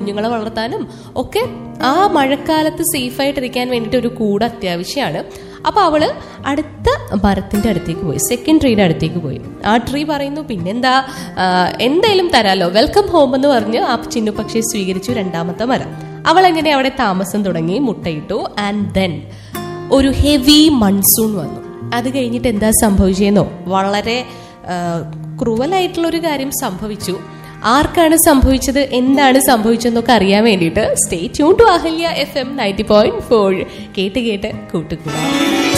കുഞ്ഞുങ്ങളെ വളർത്താനും ഒക്കെ ആ മഴക്കാലത്ത് സേഫായിട്ടിരിക്കാൻ വേണ്ടിയിട്ട് ഒരു കൂട് അത്യാവശ്യമാണ് അപ്പൊ അവള് അടുത്ത മരത്തിന്റെ അടുത്തേക്ക് പോയി സെക്കൻഡ് ട്രീയുടെ അടുത്തേക്ക് പോയി ആ ട്രീ പറയുന്നു പിന്നെന്താ ആ, എന്തായാലും തരാലോ വെൽക്കം ഹോം എന്ന് പറഞ്ഞ് ആ ചിന്നു പക്ഷിയെ സ്വീകരിച്ചു രണ്ടാമത്തെ മരം അവൾ എങ്ങനെ അവിടെ താമസം തുടങ്ങി മുട്ടയിട്ടു ആൻഡ് ദെൻ ഒരു ഹെവി മൺസൂൺ വന്നു അത് കഴിഞ്ഞിട്ട് എന്താ സംഭവിച്ചതെന്നോ വളരെ ക്രൂവലായിട്ടുള്ള ഒരു കാര്യം സംഭവിച്ചു ആർക്കാണ് സംഭവിച്ചത് എന്താണ് സംഭവിച്ചതെന്നൊക്കെ അറിയാൻ വേണ്ടിയിട്ട് stay tune to Ahalya F M ninety point four കേട്ട് കേട്ട് കൂട്ടുകൂടാ